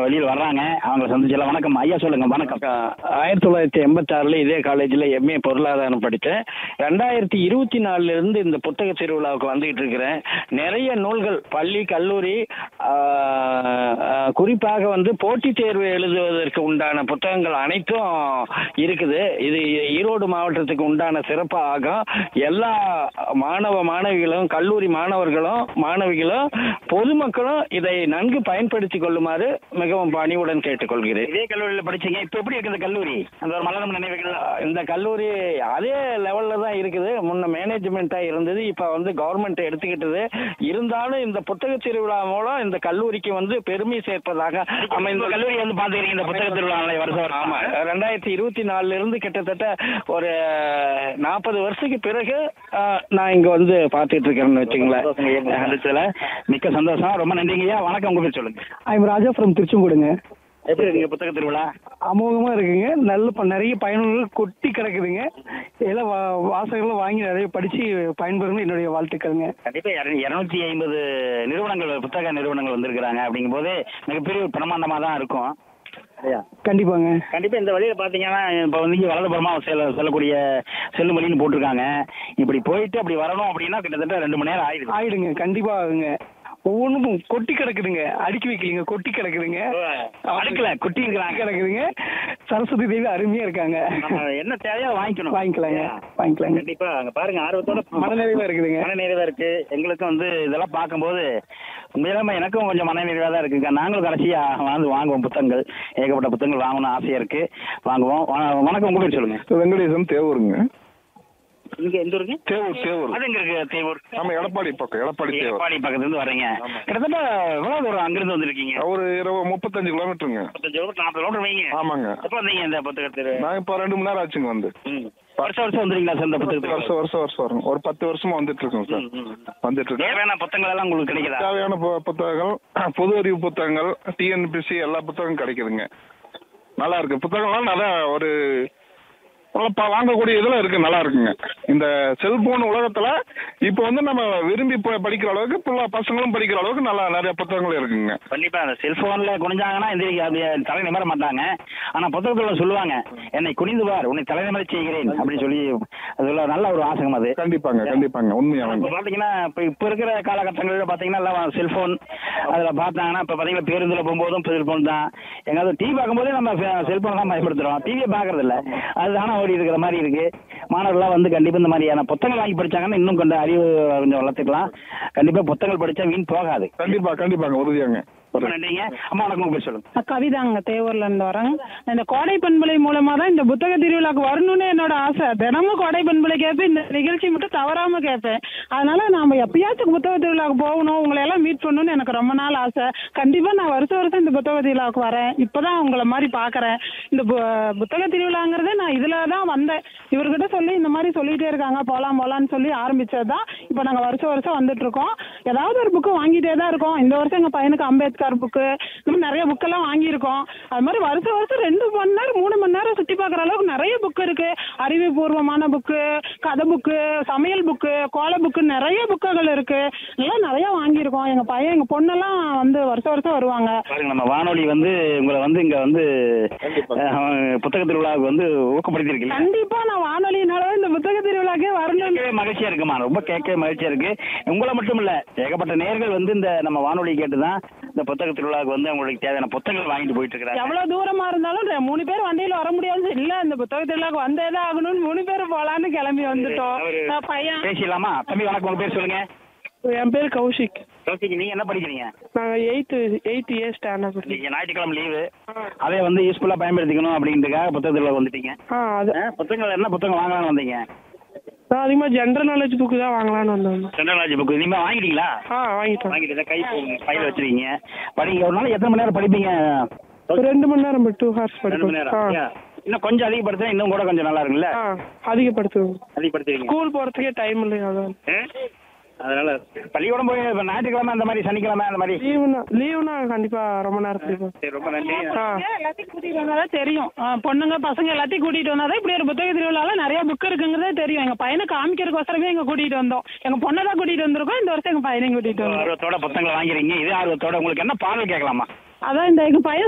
வழியில் வர்றாங்க அவங்கள சந்திச்சலாம் வணக்கம் ஐயா சொல்லுங்க வணக்கம் ஆயிரத்தி தொள்ளாயிரத்தி எண்பத்தாறில் இதே காலேஜில் எம்ஏ பொருளாதாரம் படித்தேன் ரெண்டாயிரத்தி இருபத்தி நாலுலேருந்து இந்த புத்தக திருவிழாவுக்கு வந்துகிட்டு இருக்கிறேன் நிறைய நூல்கள் பள்ளி கல்லூரி ஆஹ், ஆஹ், குறிப்பாக வந்து போட்டித் தேர்வு எழுதுவதற்கு உண்டான புத்தகங்கள் அனைத்தும் இருக்குது இது ஈரோடு மாவட்டத்துக்கு உண்டான சிறப்பு ஆகும் எல்லா மாணவ மாணவிகளும் கல்லூரி மாணவர்களும் மாணவிகளும் பொதுமக்களும் இதை நன்கு பயன்படுத்திக் கொள்ளுமாறு மிகவும் பணிவுடன் கேட்டுக்கொள்கிறேன் இதே கல்லூரியில் படிச்சீங்க இப்போ எப்படி இருக்கு இந்த கல்லூரி அந்த ஒரு மலரும் நினைவுகள் இந்த கல்லூரி அதே லெவல்ல தான் இருக்குது முன்ன மேனேஜ்மெண்ட்டா இருந்தது இப்போ வந்து கவர்மெண்ட் எடுத்துக்கிட்டது இருந்தாலும் இந்த புத்தக திருவிழா மூலம் இந்த கல்லூரிக்கு வந்து பெருமை சேர்ப்பதாக நம்ம இந்த கல்லூரி வந்து பாத்துக்கிறீங்க இந்த புத்தக திருவிழா வருஷம் வருஷம் ஆமா ரெண்டாயிரத்தி இருபத்தி நாலுல இருந்து கிட்டத்தட்ட ஒரு நாற்பது வருஷத்துக்கு பிறகு ஆஹ், நான் இங்க வந்து பாத்துட்டு இருக்கேன்னு வச்சுங்களேன் அடுத்ததுல மிக்க சந்தோஷம் ரொம்ப நன்றிங்கய்யா வணக்கம் உங்க பேர் சொல்லுங்க ஐம் ராஜா ஃப்ரம் திருச்செங்கோடுங்க எப்படி இருக்கீங்க புத்தக திருவிழா அமோகமாக இருக்குங்க நல்ல ப- நிறைய பயனுள்ளர்கள் கொட்டி கிடக்குதுங்க எல்லாம் வா- வாசகர்களும் வாங்கி நிறைய படித்து பயன்பெறுங்க என்னுடைய வாழ்த்துக்கள்ங்க கண்டிப்பா இருநூத்தி ஐம்பது நிறுவனங்கள் புத்தக நிறுவனங்கள் வந்திருக்கிறாங்க அப்படிங்கும்போது மிகப்பெரிய ஒரு பிரமாண்டமா தான் இருக்கும் கண்டிப்பாங்க கண்டிப்பா இந்த வழியில பாத்தீங்கன்னா இப்ப வந்து இங்க வலதுபுறமா செல்ல செல்லக்கூடிய செல்லும் வழின்னு போட்டிருக்காங்க இப்படி போயிட்டு அப்படி வரணும் அப்படின்னா கிட்டத்தட்ட ரெண்டு மணி நேரம் ஆயிடுது ஆயிடுங்க கண்டிப்பாக ஆகுங்க ஒவ்வொன்றும் கொட்டி கிடக்குதுங்க அடுக்கி வைக்கலிங்க கொட்டி கிடக்குதுங்க அடுக்கல குட்டி இருக்கிறாங்க கிடக்குதுங்க சரஸ்வதி தேவி அருமையாக இருக்காங்க நம்ம என்ன தேவையோ வாங்கிக்கணும் வாங்கிக்கலாங்க வாங்கிக்கலாங்க கண்டிப்பா அங்க பாருங்க ஆர்வத்தோட மனநிறைவாக இருக்குதுங்க மனநிறைவா இருக்கு எங்களுக்கும் வந்து இதெல்லாம் பார்க்கும்போது உண்மையிலுமே எனக்கும் கொஞ்சம் மனநிறைவா தான் இருக்குங்க நாங்களும் கடைசியா வந்து வாங்குவோம் புத்தகங்கள் ஏகப்பட்ட புத்தகங்கள் வாங்கணும்னு ஆசையா இருக்கு வாங்குவோம் வண- வணக்கம் உங்க பேர் சொல்லுங்க வெங்கடேசன் தேவூருங்க இங்க எந்த ஊருங்க தேவூர் தேவூர் அது எங்க இருக்கு தேவூர் நம்ம எடப்பாடி பக்கம் எடப்பாடி தேவூர் எடப்பாடி பக்கத்துல இருந்து வர்றீங்க கிட்டத்தட்ட எவ்வளவு தூரம் அங்கிருந்து வந்திருக்கீங்க ஒரு இருபது முப்பத்தஞ்சு கிலோமீட்டருங்க முப்பத்தஞ்சு கிலோமீட்டர் நாற்பது கிலோமீட்டர் வைங்க ஆமாங்க எப்போ வந்தீங்க இந்த புத்தகத்திற்கு நான் இப்போ ரெண்டு மணி நேரம் ஆச்சுங்க வந்து ம். வருஷம் வருஷம் வந்துருங்களா சார் இந்த பத்து புத்தகத்துக்கு வருஷம் வருஷம் வருஷம் வரும் ஒரு பத்து வருஷமா வந்துட்டு இருக்கோம் சார் ம், ம். வந்துட்டு இருக்கேன் தேவையான புத்தகங்கள் எல்லாம் உங்களுக்கு கிடைக்குதா தேவையான பு- புத்தகங்கள் பொது அறிவு புத்தகங்கள் டிஎன்பிசி எல்லா புத்தகமும் கிடைக்குதுங்க நல்லா இருக்கு புத்தகம்லாம் நல்லா ஒரு நல்லா ப- வாங்கக்கூடிய இதில் இருக்கு நல்லா இருக்குங்க இந்த செல்போன் உலகத்துல இப்போ வந்து நம்ம விரும்பி ப- படிக்கிற அளவுக்கு புள்ள பசங்களும் படிக்கிற அளவுக்கு நல்லா நிறைய புத்தகங்கள் இருக்குங்க கண்டிப்பா அந்த செல்போன்ல குனிஞ்சாங்கன்னா எந்திரிக்க அப்படியே தலை நிமிர மாட்டாங்க ஆனா புத்தகத்துல சொல்லுவாங்க என்னை குனிந்து பார் உன்னை தலை நிமிர செய்கிறேன் அப்படின்னு சொல்லி அதுல நல்ல ஒரு வாசகம் அது கண்டிப்பாங்க கண்டிப்பாங்க இப்ப உண்மையாங்க பாத்தீங்கன்னா இப்ப இப்ப இருக்கிற காலகட்டங்களில் பாத்தீங்கன்னா எல்லாம் செல்போன் அதுல பார்த்தாங்கன்னா இப்ப பாத்தீங்கன்னா பேருந்துல போகும்போதும் செல்போன் தான் எங்காவது டிவி பார்க்கும்போதே நம்ம செல்போன் தான் பயன்படுத்துறோம் டிவியை பாக்குறது இல்ல அதுதானே ஓடி இருக்கிற மாதிரி இருக்கு மாணவர்கள்லாம் வந்து கண்டிப்பா இந்த மாதிரியான புத்தகங்கள் வாங்கி படிச்சாங்கன்னா இன்னும் கொஞ்சம் அறிவு கொஞ்சம் வளர்த்துக்கலாம் கண்டிப்பா புத்தகங்கள் படிச்சா வீண் போகாது கண்டிப்பா கண்டிப்பாங்க உறுதியாங்க ரொம்ப நன்றிங்க அம்மா வணக்கம் உங்க பேர் சொல்லுங்க நான் கவிதாங்க தேவூர்ல இருந்து வரேன் இந்த கோடை பண்பலை மூலமா தான் இந்த புத்தக திருவிழாக்கு வரணும்னு என்னோட ஆசை தினமும் கோடை பண்பலை கேட்பேன் இந்த நிகழ்ச்சி மட்டும் தவறாம கேட்பேன் அதனால நாம எப்பயாச்சும் புத்தக திருவிழாக்கு போகணும் உங்களை எல்லாம் மீட் பண்ணணும்னு எனக்கு ரொம்ப நாள் ஆசை கண்டிப்பா நான் வருஷம் வருஷம் இந்த புத்தக திருவிழாவுக்கு வரேன் இப்பதான் உங்களை மாதிரி பாக்குறேன் இந்த பு- புத்தக திருவிழாங்கிறது நான் இதுல தான் வந்தேன் இவர்கிட்ட சொல்லி இந்த மாதிரி சொல்லிட்டே இருக்காங்க போலாம் போலாம்னு சொல்லி ஆரம்பிச்சது தான் இப்போ நாங்க வருஷம் வருஷம் வந்துட்டு இருக்கோம் ஏதாவது ஒரு புக்கு வாங்கிட்டே தான் இருக்கோம் இந்த வருஷம் எங்க பையனுக்கு அம்பேத்கர் புக்கு இந்த மாதிரி நிறைய புக்கெல்லாம் வாங்கியிருக்கோம் அது மாதிரி வருஷம் வருஷம் ரெண்டு மணி நேரம் மூணு மணி நேரம் சுற்றி பார்க்குற அளவுக்கு நிறைய புக்கு இருக்கு அறிவுபூர்வமான புக்கு கதை புக்கு சமையல் புக்கு கோல புக்கு நிறைய புக்குகள் இருக்கு எல்லாம் நிறைய வாங்கியிருக்கோம் எங்க பையன் எங்க பொண்ணெல்லாம் வந்து வருஷம் வருஷம் வருவாங்க பாருங்க நம்ம வானொலி வந்து உங்களை வந்து இங்க வந்து அஹ், புத்தக திருவிழாவுக்கு வந்து ஊக்கப்படுத்தி இருக்கீங்க கண்டிப்பா நான் வானொலினால இந்த புத்தக திருவிழாக்கே வரணும் கேட்கவே மகிழ்ச்சியா இருக்குமா ரொம்ப கேட்கவே மகிழ்ச்சியா இருக்கு உங்களை மட்டும் இல்ல ஏகப்பட்ட நேர்கள் வந்து இந்த நம்ம வானொலி கேட்டு தான் இந்த புத்தக திருவிழாவுக்கு வந்து அவங்களுக்கு தேவையான புத்தகங்கள் வாங்கிட்டு போயிட்டு இருக்காங்க எவ்வளவு தூரமா இருந்தாலும் ரெ- மூணு பேர் வண்டியில வர முடியாது இல்ல இந்த புத்தக திருவிழாக்கு வந்தே தான் ஆகணும்னு மூணு பேர் போலான்னு கிளம்பி வந்துட்டோம் அவரு நான் பையன் பேசிடலாமா தம்பி வணக்கம் உங்க பேர் சொல்லுங்க என் பேர் கௌஷிக் கௌசிக் நீங்க என்ன படிக்கிறீங்க நாங்க எயித்து எயித் இயர் ஸ்டாண்டர்ட் நீங்க ஞாயிற்றுக்கிழமை லீவு அதை வந்து யூஸ்ஃபுல்லா பயன்படுத்திக்கணும் அப்படின்றதுக்காக புத்தக திருவிழா வந்துட்டீங்க ஆ அது அஹ், புத்தகங்கள் என்ன புத்தகம் வாங்கலாம்னு வந்தீங்க நான் அதிகமாக ஜென்ரல் நாலேஜ் புக்கு தான் வாங்கலாம்னு வந்தேன் ஜெனரல் புக் நீங்க வாங்கிட்டீங்களா ஆ வாங்கிட்டோம் வாங்கிட்டு கை பையில வச்சிருக்கீங்க படிங்க ஒரு நாள் எத்தனை மணி நேரம் படிப்பீங்க ஒரு ரெண்டு மணி நேரம் டூ ஹவர்ஸ் ரெண்டு மணி படிப்போம் ஆ நேரம் இன்னும் கொஞ்சம் அதிகப்படுத்தினா இன்னும் கூட கொஞ்சம் நல்லா இருக்குல்ல ஆ அதிகப்படுத்துவோம் அதிகப்படுத்துவீங்க ஸ்கூல் போகிறதுக்கே டைம் இல்லை அதான் அதனால பள்ளிக்கூடம் போய் இப்ப ஞாயிற்றுக்கிழமை அந்த மாதிரி சனிக்கிழமை அந்த மாதிரி லீவுனா லீவுனா கண்டிப்பாக ரொம்ப நேரம் படிப்போம் சரி ரொம்ப நன்றி ஆ எல்லாத்தையும் கூட்டிட்டு வந்தாதான் தெரியும் ஆ, பொண்ணுங்க பசங்க எல்லாத்தையும் கூட்டிட்டு வந்தாதான் இப்படி ஒரு புத்தக திருவிழால நிறைய புக் இருக்குங்கிறதே தெரியும் எங்க பையனை காமிக்கிறதுக்கோசரமே எங்க கூட்டிட்டு வந்தோம் எங்க பொண்ணை தான் கூட்டிட்டு வந்திருக்கோம் இந்த வருஷம் எங்க பையனையும் கூட்டிட்டு வந்தோம் ஆர்வத்தோட புத்தகங்கள் வாங்குறீங்க இதே ஆர்வத்தோட உங்களுக்கு என்ன பாடல் கேட்கலாமா அதான் இந்த எங்க பையன்